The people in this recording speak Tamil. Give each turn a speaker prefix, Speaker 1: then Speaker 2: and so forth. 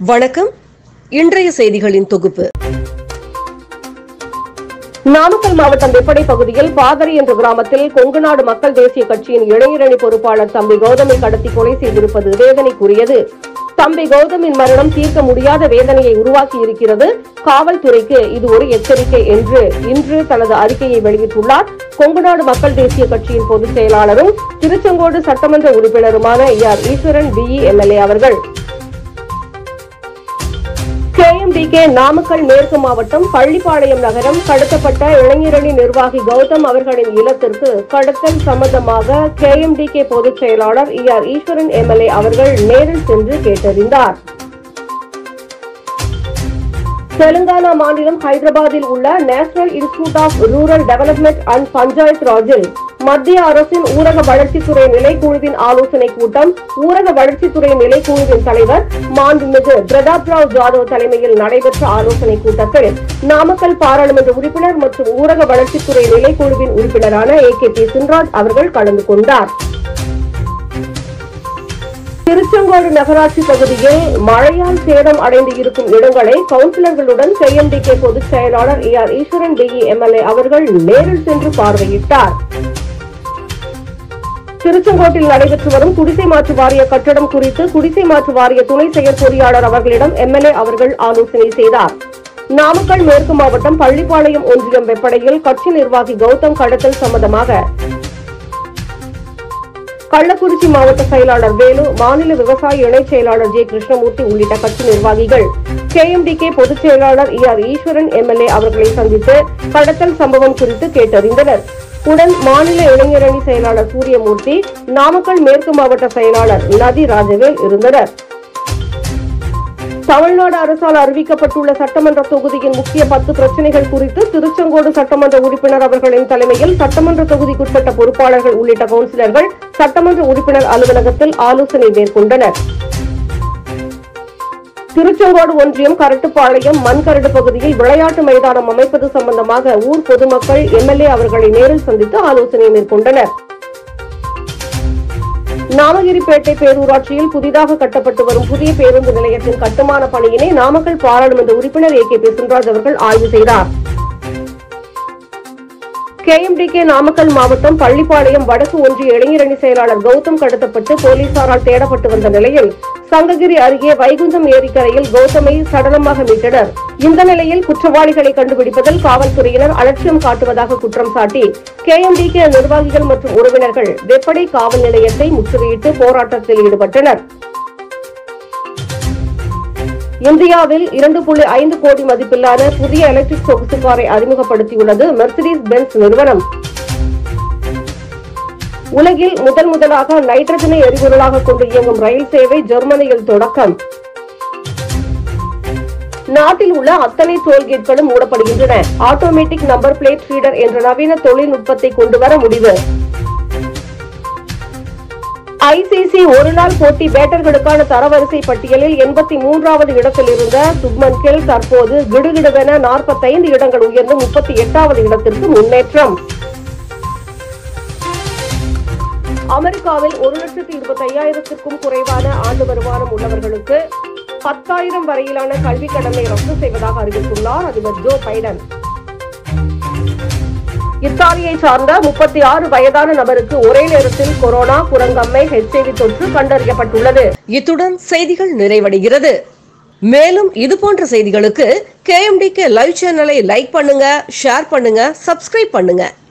Speaker 1: வணக்கம் இன்றைய செய்திகளின் தொகுப்பு
Speaker 2: நாமக்கல் மாவட்டம் வெப்படை பகுதியில் பாதரி என்ற கிராமத்தில் கொங்குநாடு மக்கள் தேசிய கட்சியின் இளைஞரணி பொறுப்பாளர் தம்பி கௌதமை கடத்தி கொலை செய்திருப்பது வேதனைக்குரியது தம்பி கௌதமின் மரணம் தீர்க்க முடியாத வேதனையை உருவாக்கி இருக்கிறது காவல்துறைக்கு இது ஒரு எச்சரிக்கை என்று இன்று தனது அறிக்கையை வெளியிட்டுள்ளார் கொங்குநாடு மக்கள் தேசிய கட்சியின் பொதுச் செயலாளரும் திருச்செங்கோடு சட்டமன்ற உறுப்பினருமான ஆர் ஈஸ்வரன் பிஇ எம்எல்ஏ அவர்கள் கேஎம்டிகே நாமக்கல் மேற்கு மாவட்டம் பள்ளிப்பாளையம் நகரம் கடத்தப்பட்ட இளைஞரணி நிர்வாகி கௌதம் அவர்களின் இல்லத்திற்கு கடத்தல் சம்பந்தமாக கேஎம்டிகே பொதுச் செயலாளர் இ ஆர் ஈஸ்வரன் எம்எல்ஏ அவர்கள் நேரில் சென்று கேட்டறிந்தார் தெலுங்கானா மாநிலம் ஹைதராபாத்தில் உள்ள National Institute of Rural Development and Panchayat ராஜில் மத்திய அரசின் ஊரக வளர்ச்சித்துறை நிலைக்குழுவின் ஆலோசனைக் கூட்டம் ஊரக வளர்ச்சித்துறை நிலைக்குழுவின் தலைவர் மாண்புமிகு பிரதாப் ராவ் ஜாதவ் தலைமையில் நடைபெற்ற ஆலோசனைக் கூட்டத்தில் நாமக்கல் பாராளுமன்ற உறுப்பினர் மற்றும் ஊரக வளர்ச்சித்துறை நிலைக்குழுவின் உறுப்பினரான ஏ கே பி சின்ராஜ் அவர்கள் கலந்து கொண்டார் திருச்செங்கோடு நகராட்சி பகுதியில் மழையால் சேதம் அடைந்து இருக்கும் இடங்களை கவுன்சிலர்களுடன் கேஎம்டிகே பொதுச் செயலாளர் A R Eswaran DE MLA அவர்கள் நேரில் சென்று பார்வையிட்டார் திருச்செங்கோட்டில் நடைபெற்று வரும் குடிசை மாற்று வாரிய கட்டடம் குறித்து குடிசை மாற்று வாரிய துணை செயற்பொறியாளர் அவர்களிடம் எம்எல்ஏ அவர்கள் ஆலோசனை செய்தார் நாமக்கல் மேற்கு மாவட்டம் பள்ளிப்பாளையம் ஒன்றியம் வெப்படையில் கட்சி நிர்வாகி கௌதம் கடத்தல் சம்பந்தமாக கள்ளக்குறிச்சி மாவட்ட செயலாளர் வேலு மாநில விவசாய இணைச் செயலாளர் ஜே கிருஷ்ணமூர்த்தி உள்ளிட்ட கட்சி நிர்வாகிகள் கேஎம்டிகே பொதுச் செயலாளர் இ ஆர் ஈஸ்வரன் எம்எல்ஏ அவர்களை சந்தித்து கடத்தல் சம்பவம் குறித்து கேட்டறிந்தனர் உடன் மாநில இளைஞரணி செயலாளர் சூரியமூர்த்தி நாமக்கல் மேற்கு மாவட்ட செயலாளர் நதி ராஜவேல் இருந்தனர் தமிழ்நாடு அரசால் அறிவிக்கப்பட்டுள்ள சட்டமன்ற தொகுதியின் முக்கிய பத்து பிரச்சனைகள் குறித்து திருச்செங்கோடு சட்டமன்ற உறுப்பினர் அவர்களின் தலைமையில் சட்டமன்ற தொகுதிக்குட்பட்ட பொறுப்பாளர்கள் உள்ளிட்ட கவுன்சிலர்கள் சட்டமன்ற உறுப்பினர் அலுவலகத்தில் ஆலோசனை மேற்கொண்டனர் திருச்செங்கோடு ஒன்றியம் கரட்டுப்பாளையம் மண்கரடு பகுதியில் விளையாட்டு மைதானம் அமைப்பது சம்பந்தமாக ஊர் பொதுமக்கள் எம்எல்ஏ அவர்களை நேரில் சந்தித்து ஆலோசனை மேற்கொண்டனர் நாமகிரிப்பேட்டை பேரூராட்சியில் புதிதாக கட்டப்பட்டு வரும் புதிய பேருந்து நிலையத்தின் கட்டுமான பணியினை நாமக்கல் பாராளுமன்ற உறுப்பினர் ஏ கே பி சின்ராஜ் அவர்கள் ஆய்வு செய்தார் கேஎம்டிகே நாமக்கல் மாவட்டம் பள்ளிப்பாளையம் வடக்கு ஒன்றிய இளைஞரணி செயலாளர் கௌதம் கடத்தப்பட்டு போலீசாரால் தேடப்பட்டு வந்த நிலையில் சங்ககிரி அருகே வைகுந்தம் ஏரிக்கரையில் கௌதமை சடலமாக மீட்டனர் இந்த நிலையில் குற்றவாளிகளை கண்டுபிடிப்பதில் காவல்துறையினர் அலட்சியம் காட்டுவதாக குற்றம் சாட்டி கேஎம்டிகே நிர்வாகிகள் மற்றும் உறவினர்கள் வெப்படை காவல் நிலையத்தை முற்றுகையிட்டு போராட்டத்தில் ஈடுபட்டனர் இந்தியாவில் இரண்டு புள்ளி ஐந்து கோடி மதிப்பிலான புதிய எலக்ட்ரிக் சொகுசு காரை அறிமுகப்படுத்தியுள்ளது மெர்சிடிஸ் பென்ஸ் நிறுவனம் உலகில் முதல் முதலாக நைட்ரஜனை எரிபொருளாக கொண்டு இயங்கும் ரயில் சேவை ஜெர்மனியில் தொடக்கம் நாட்டில் உள்ள அத்தனை டோல்கேட்களும் மூடப்படுகின்றன ஆட்டோமேட்டிக் நம்பர் பிளேட் ரீடர் என்ற நவீன தொழில்நுட்பத்தை கொண்டுவர முடிவு ஐசிசி ஒருநாள் போட்டி பேட்டர்களுக்கான தரவரிசை பட்டியலில் எண்பத்தி மூன்றாவது இடத்தில் இருந்த சுப்மன் கில் தற்போது கிடுகிடுவென நாற்பத்தைந்து இடங்கள் உயர்ந்து முப்பத்தி எட்டாவது இடத்திற்கு முன்னேற்றம் அமெரிக்காவில் ஒரு லட்சத்தி இருபத்தி ஐயாயிரத்திற்கும் குறைவான ஆண்டு வருமானம் உள்ளவர்களுக்கு பத்தாயிரம் வரையிலான கல்விக் கடனை ரத்து செய்வதாக அறிவித்துள்ளார் அதிபர் ஜோ பைடன் இத்தாலியை சார்ந்த முப்பத்தி ஆறு வயதான நபருக்கு ஒரே நேரத்தில் கொரோனா புறங்கம்மை ஹெச்ஐவி தொற்று கண்டறியப்பட்டுள்ளது
Speaker 1: இத்துடன் செய்திகள் நிறைவடைகிறது மேலும் இது போன்ற செய்திகளுக்கு கேஎம்டிகே லைவ் சேனலை லைக் பண்ணுங்க ஷேர் பண்ணுங்க சப்ஸ்கிரைப் பண்ணுங்க